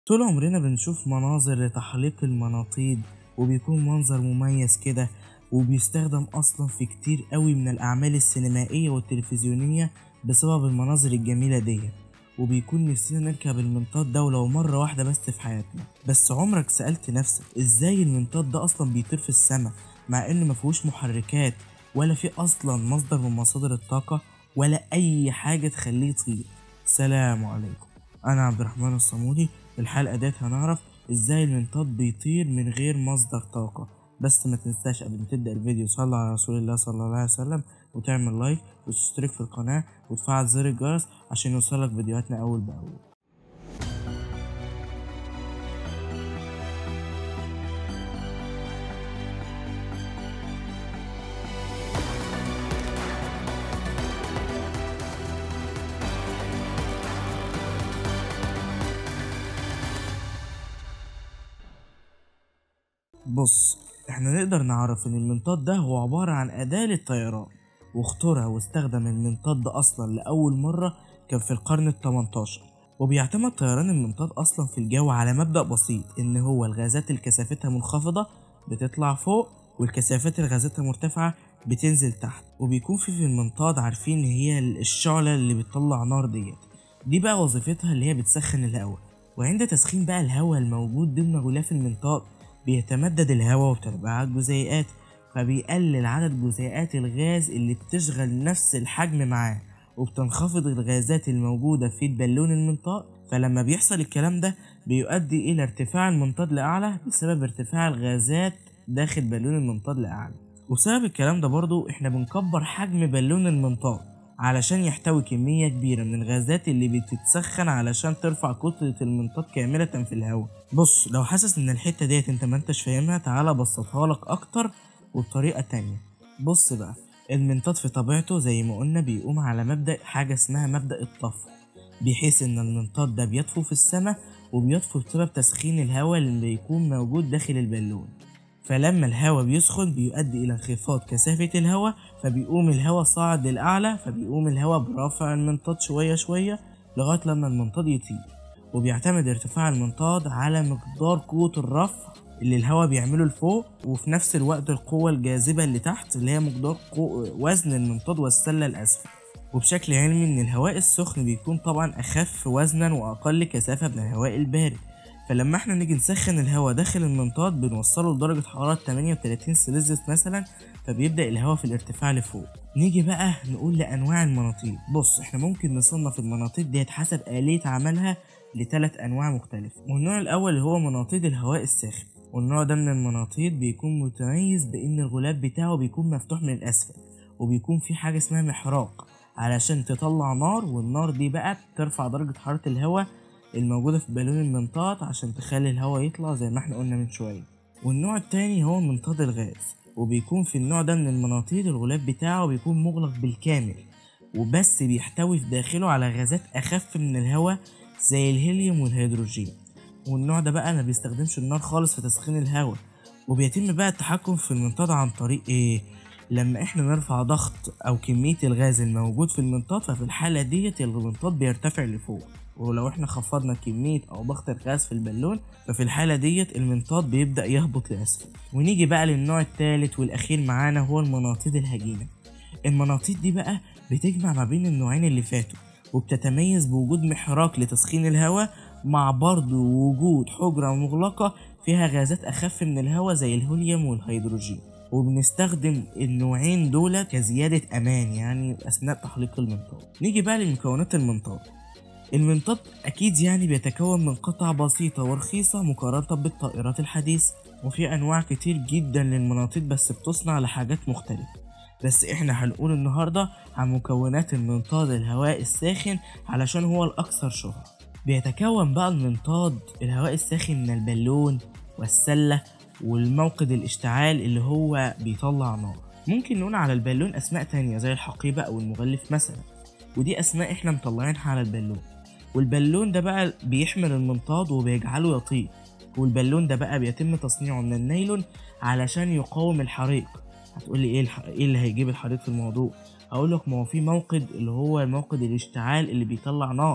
طول عمرنا بنشوف مناظر لتحليق المناطيد وبيكون منظر مميز كده وبيستخدم أصلا في كتير قوي من الأعمال السينمائية والتلفزيونية بسبب المناظر الجميلة دي وبيكون نفسنا نركب المنطاد ده ولو مرة واحدة بس في حياتنا بس عمرك سألت نفسك ازاي المنطاد ده أصلا بيطير في السماء مع إنه مفيهوش محركات ولا في أصلا مصدر من مصادر الطاقة ولا أي حاجة تخليه يطير سلام عليكم أنا عبد الرحمن الصمودي في الحلقة ديت هنعرف ازاي المنطاد بيطير من غير مصدر طاقة بس ما تنساش قبل ما تبدأ الفيديو صلي على رسول الله صلى الله عليه وسلم وتعمل لايك وتشترك في القناة وتفعل زر الجرس عشان يوصلك فيديوهاتنا أول بأول بص احنا نقدر نعرف ان المنطاد ده هو عبارة عن أداة للطيران واخترع واستخدم المنطاد ده أصلا لأول مرة كان في القرن التمنتاشر وبيعتمد طيران المنطاد أصلا في الجو على مبدأ بسيط إن هو الغازات اللي كثافتها منخفضة بتطلع فوق والكثافات اللي غازاتها مرتفعة بتنزل تحت وبيكون في في المنطاد عارفين إن هي الشعلة اللي بتطلع نار ديت دي بقى وظيفتها اللي هي بتسخن الهواء وعند تسخين بقى الهواء الموجود ضمن غلاف المنطاد بيتمدد الهواء وبتربع الجزيئات فبيقلل عدد جزيئات الغاز اللي بتشغل نفس الحجم معاه وبتنخفض الغازات الموجودة في البالون المنطاد فلما بيحصل الكلام ده بيؤدي إلى ارتفاع المنطاد لأعلى بسبب ارتفاع الغازات داخل بالون المنطاد لأعلى وبسبب الكلام ده برضو احنا بنكبر حجم بالون المنطاد علشان يحتوي كمية كبيرة من الغازات اللي بتتسخن علشان ترفع كتلة المنطاد كاملة في الهواء بص لو حاسس ان الحتة ديت انت ما انتش فاهمها تعالى بسطها لك اكتر وبطريقة تانية بص بقى المنطاد في طبيعته زي ما قلنا بيقوم على مبدأ حاجة اسمها مبدأ الطفو بحيث ان المنطاد ده بيطفو في السماء وبيطفو بسبب تسخين الهواء اللي بيكون موجود داخل البالون فلما الهواء بيسخن بيؤدي إلى انخفاض كثافة الهواء فبيقوم الهواء صاعد للأعلى فبيقوم الهواء برافع المنطاد شوية شوية لغاية لما المنطاد يطير وبيعتمد ارتفاع المنطاد على مقدار قوة الرفع اللي الهواء بيعمله لفوق وفي نفس الوقت القوة الجاذبة اللي تحت اللي هي مقدار وزن المنطاد والسلة الأسفل وبشكل علمي إن الهواء السخن بيكون طبعا أخف وزنا وأقل كثافة من الهواء البارد فلما احنا نيجي نسخن الهواء داخل المنطاد بنوصله لدرجة حرارة 38 سيليزيوس مثلا فبيبدأ الهواء في الارتفاع لفوق نيجي بقى نقول لأنواع المناطيد بص احنا ممكن نصنف المناطيد ديت حسب آلية عملها لثلاث أنواع مختلفة والنوع الأول هو مناطيد الهواء الساخن والنوع ده من المناطيد بيكون متميز بإن الغلاف بتاعه بيكون مفتوح من الأسفل وبيكون في حاجة اسمها محراق علشان تطلع نار والنار دي بقى بترفع درجة حرارة الهواء الموجودة في بالون المنطاد عشان تخلي الهواء يطلع زي ما احنا قلنا من شوية والنوع التاني هو منطاد الغاز وبيكون في النوع ده من المناطيد الغلاف بتاعه بيكون مغلق بالكامل وبس بيحتوي في داخله على غازات أخف من الهواء زي الهيليوم والهيدروجين والنوع ده بقى ما بيستخدمش النار خالص في تسخين الهواء وبيتم بقى التحكم في المنطاد عن طريق ايه لما احنا نرفع ضغط او كمية الغاز الموجود في المنطاد ففي الحالة ديت المنطاد بيرتفع لفوق ولو احنا خفضنا كمية او ضغط الغاز في البالون ففي الحالة ديت المنطاد بيبدأ يهبط لأسفل ونيجي بقى للنوع الثالث والأخير معانا هو المناطيد الهجينة المناطيد دي بقى بتجمع ما بين النوعين اللي فاتوا وبتتميز بوجود محراق لتسخين الهواء مع برضه وجود حجرة مغلقة فيها غازات أخف من الهواء زي الهيليوم والهيدروجين وبنستخدم النوعين دول كزيادة أمان يعني أثناء تحليق المنطاد نيجي بقى لمكونات المنطاد المنطاد أكيد يعني بيتكون من قطع بسيطة ورخيصة مقارنة بالطائرات الحديثة وفي أنواع كتير جدا للمناطيد بس بتصنع لحاجات مختلفة بس احنا هنقول النهاردة عن مكونات المنطاد الهواء الساخن علشان هو الأكثر شهرة بيتكون بقى المنطاد الهواء الساخن من البالون والسلة والموقد الاشتعال اللي هو بيطلع نار ممكن نقول على البالون أسماء تانية زي الحقيبة أو المغلف مثلا ودي أسماء احنا مطلعينها على البالون والبالون ده بقى بيحمل المنطاد وبيجعله يطير والبالون ده بقى بيتم تصنيعه من النايلون علشان يقاوم الحريق هتقولي ايه الح... ايه اللي هيجيب الحريق في الموضوع هقول لك ما هو في موقد اللي هو موقد الاشتعال اللي بيطلع نار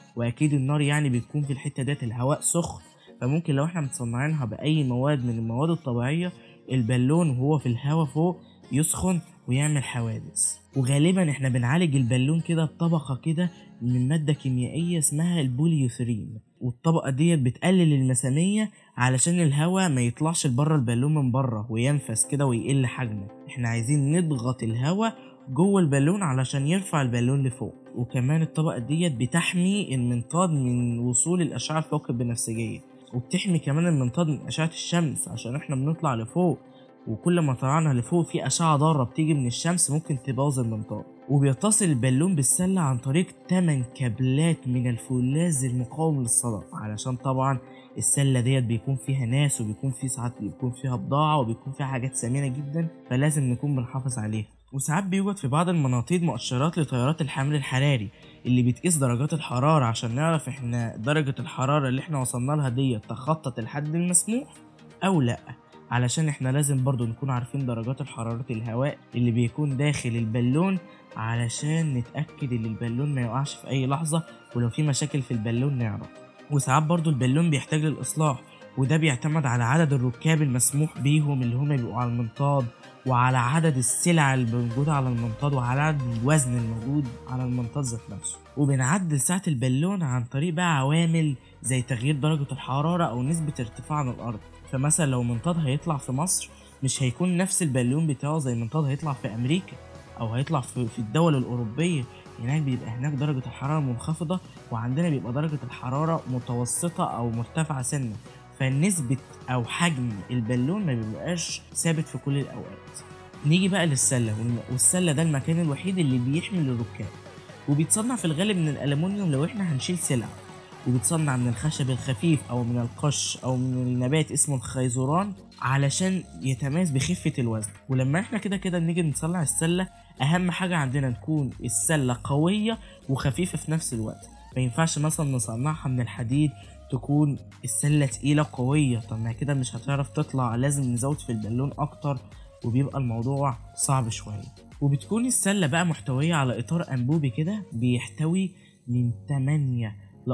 واكيد النار يعني بتكون في الحته ديت الهواء سخن فممكن لو احنا متصنعينها باي مواد من المواد الطبيعيه البالون وهو في الهواء فوق يسخن ويعمل حوادث وغالبا احنا بنعالج البالون كده بطبقه كده من ماده كيميائيه اسمها البوليوثرين والطبقه ديت بتقلل المساميه علشان الهواء ما يطلعش لبره البالون من بره وينفس كده ويقل حجمه احنا عايزين نضغط الهواء جوه البالون علشان يرفع البالون لفوق وكمان الطبقه ديت بتحمي المنطاد من وصول الاشعه الفوق البنفسجيه وبتحمي كمان المنطاد من اشعه الشمس عشان احنا بنطلع لفوق وكل ما طلعنا لفوق في أشعة ضارة بتيجي من الشمس ممكن تبوظ المنطاد وبيتصل البالون بالسلة عن طريق 8 كابلات من الفولاذ المقاوم للصدى علشان طبعا السلة ديت بيكون فيها ناس وبيكون في ساعات بيكون فيها بضاعة وبيكون فيها حاجات ثمينة جدا فلازم نكون بنحافظ عليها وساعات بيوجد في بعض المناطيد مؤشرات لتيارات الحمل الحراري اللي بتقيس درجات الحرارة عشان نعرف احنا درجة الحرارة اللي احنا وصلنا لها ديت تخطت الحد المسموح أو لأ علشان احنا لازم برضو نكون عارفين درجات حرارة الهواء اللي بيكون داخل البالون علشان نتأكد ان البالون ما يقعش في اي لحظة ولو في مشاكل في البالون نعرف وساعات برضو البالون بيحتاج للإصلاح وده بيعتمد على عدد الركاب المسموح بيهم اللي هما بيبقوا على المنطاد وعلى عدد السلع اللي موجودة على المنطاد وعلى عدد الوزن الموجود على المنطاد ذات نفسه وبنعدل سعة البالون عن طريق بقى عوامل زي تغيير درجة الحرارة أو نسبة ارتفاع عن الأرض فمثلا لو منطاد هيطلع في مصر مش هيكون نفس البالون بتاعه زي منطاد هيطلع في أمريكا أو هيطلع في, في الدول الأوروبية هناك بيبقى هناك درجة الحرارة منخفضة وعندنا بيبقى درجة الحرارة متوسطة أو مرتفعة سنة فنسبة أو حجم البالون ما بيبقاش ثابت في كل الأوقات نيجي بقى للسلة والسلة ده المكان الوحيد اللي بيحمل الركاب وبيتصنع في الغالب من الألمونيوم لو احنا هنشيل سلع وبيتصنع من الخشب الخفيف او من القش او من النبات اسمه الخيزران علشان يتميز بخفة الوزن ولما احنا كده كده نيجي نصنع السلة اهم حاجة عندنا تكون السلة قوية وخفيفة في نفس الوقت ما ينفعش مثلا نصنعها من الحديد تكون السلة تقيلة قوية طب ما كده مش هتعرف تطلع لازم نزود في البالون اكتر وبيبقى الموضوع صعب شوية وبتكون السلة بقى محتوية على إطار أنبوبي كده بيحتوي من 8 ل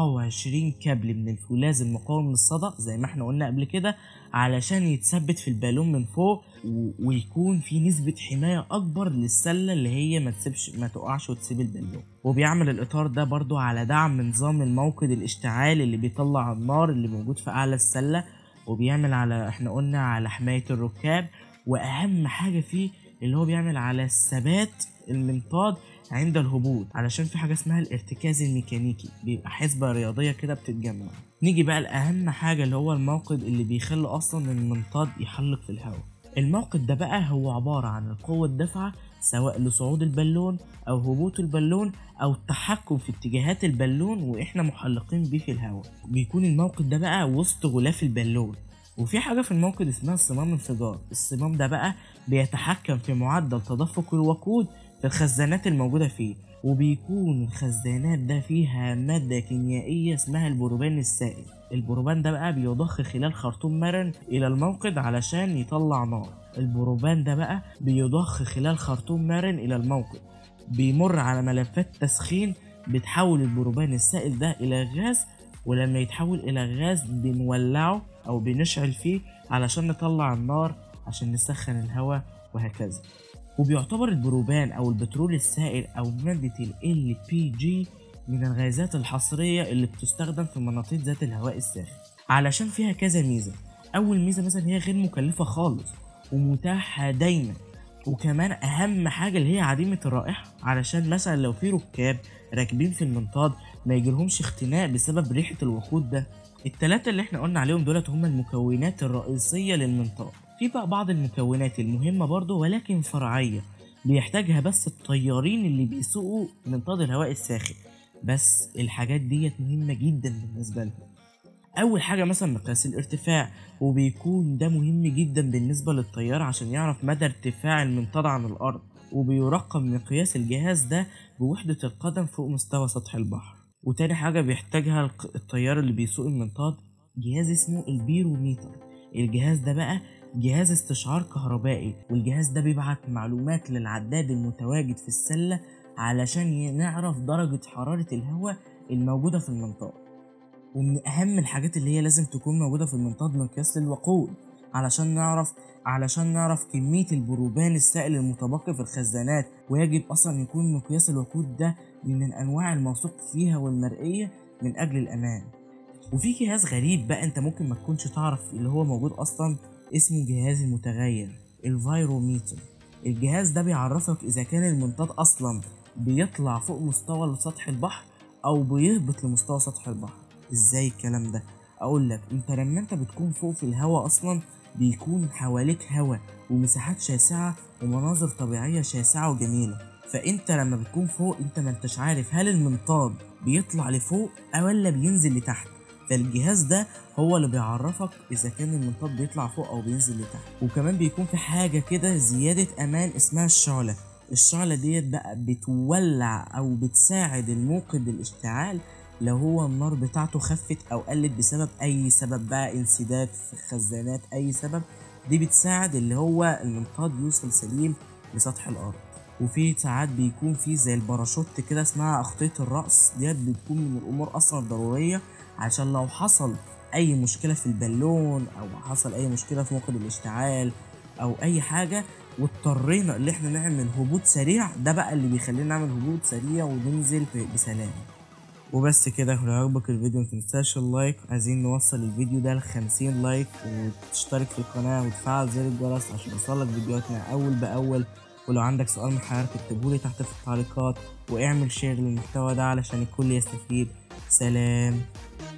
24 كابل من الفولاذ المقاوم للصدى زي ما احنا قلنا قبل كده علشان يتثبت في البالون من فوق و... ويكون في نسبة حماية أكبر للسلة اللي هي ما تسيبش ما تقعش وتسيب البالون وبيعمل الإطار ده برضو على دعم نظام الموقد الاشتعال اللي بيطلع النار اللي موجود في أعلى السلة وبيعمل على احنا قلنا على حماية الركاب وأهم حاجة فيه اللي هو بيعمل على الثبات المنطاد عند الهبوط علشان في حاجه اسمها الارتكاز الميكانيكي بيبقى حسبه رياضيه كده بتتجمع نيجي بقى لاهم حاجه اللي هو الموقد اللي بيخلي اصلا المنطاد يحلق في الهواء الموقد ده بقى هو عباره عن القوه الدافعه سواء لصعود البالون او هبوط البالون او التحكم في اتجاهات البالون واحنا محلقين بيه في الهواء بيكون الموقد ده بقى وسط غلاف البالون وفي حاجة في الموقد اسمها صمام انفجار الصمام ده بقى بيتحكم في معدل تدفق الوقود في الخزانات الموجودة فيه وبيكون الخزانات ده فيها مادة كيميائية اسمها البروبان السائل البروبان ده بقى بيضخ خلال خرطوم مرن إلى الموقد علشان يطلع نار البروبان ده بقى بيضخ خلال خرطوم مرن إلى الموقد بيمر على ملفات تسخين بتحول البروبان السائل ده إلى غاز ولما يتحول إلى غاز بنولعه أو بنشعل فيه علشان نطلع النار عشان نسخن الهواء وهكذا وبيعتبر البروبان أو البترول السائل أو مادة ال LPG من الغازات الحصرية اللي بتستخدم في مناطيد ذات الهواء الساخن علشان فيها كذا ميزة أول ميزة مثلا هي غير مكلفة خالص ومتاحة دايما وكمان أهم حاجة اللي هي عديمة الرائحة علشان مثلا لو في ركاب راكبين في المنطاد ما يجيلهمش اختناق بسبب ريحة الوقود ده التلاتة اللي احنا قلنا عليهم دولت هما المكونات الرئيسية للمنطاد في بقى بعض المكونات المهمة برضو ولكن فرعية بيحتاجها بس الطيارين اللي بيسوقوا منطاد الهواء الساخن بس الحاجات ديت مهمة جدا بالنسبة لهم أول حاجة مثلا مقياس الارتفاع وبيكون ده مهم جدا بالنسبة للطيار عشان يعرف مدى ارتفاع المنطاد عن الأرض وبيرقم مقياس الجهاز ده بوحدة القدم فوق مستوى سطح البحر وتاني حاجة بيحتاجها الطيار اللي بيسوق المنطاد جهاز اسمه البيروميتر الجهاز ده بقى جهاز استشعار كهربائي والجهاز ده بيبعت معلومات للعداد المتواجد في السلة علشان نعرف درجة حرارة الهواء الموجودة في المنطاد ومن أهم الحاجات اللي هي لازم تكون موجودة في المنطاد مقياس للوقود علشان نعرف علشان نعرف كمية البروبان السائل المتبقي في الخزانات ويجب أصلا يكون مقياس الوقود ده من الأنواع الموثوق فيها والمرئية من أجل الأمان وفي جهاز غريب بقى انت ممكن ما تكونش تعرف اللي هو موجود اصلا اسمه جهاز المتغير الفايروميتر الجهاز ده بيعرفك اذا كان المنطاد اصلا بيطلع فوق مستوى سطح البحر او بيهبط لمستوى سطح البحر ازاي الكلام ده اقول لك انت لما انت بتكون فوق في الهواء اصلا بيكون حواليك هواء ومساحات شاسعة ومناظر طبيعية شاسعة وجميلة فانت لما بتكون فوق انت ما انتش عارف هل المنطاد بيطلع لفوق او ولا بينزل لتحت فالجهاز ده هو اللي بيعرفك اذا كان المنطاد بيطلع فوق او بينزل لتحت وكمان بيكون في حاجه كده زياده امان اسمها الشعله الشعله ديت بقى بتولع او بتساعد الموقد الاشتعال لو هو النار بتاعته خفت او قلت بسبب اي سبب بقى انسداد في الخزانات اي سبب دي بتساعد اللي هو المنطاد يوصل سليم لسطح الارض وفي ساعات بيكون في زي الباراشوت كده اسمها اخطية الرأس ديت بتكون من الامور اصلا الضرورية عشان لو حصل اي مشكلة في البالون او حصل اي مشكلة في موقد الاشتعال او اي حاجة واضطرينا اللي احنا نعمل هبوط سريع ده بقى اللي بيخلينا نعمل هبوط سريع وننزل بسلام وبس كده لو عجبك الفيديو متنساش اللايك عايزين نوصل الفيديو ده لخمسين لايك وتشترك في القناة وتفعل زر الجرس عشان يوصلك فيديوهاتنا أول بأول ولو عندك سؤال محير اكتبهولي تحت في التعليقات واعمل شير للمحتوى ده علشان الكل يستفيد سلام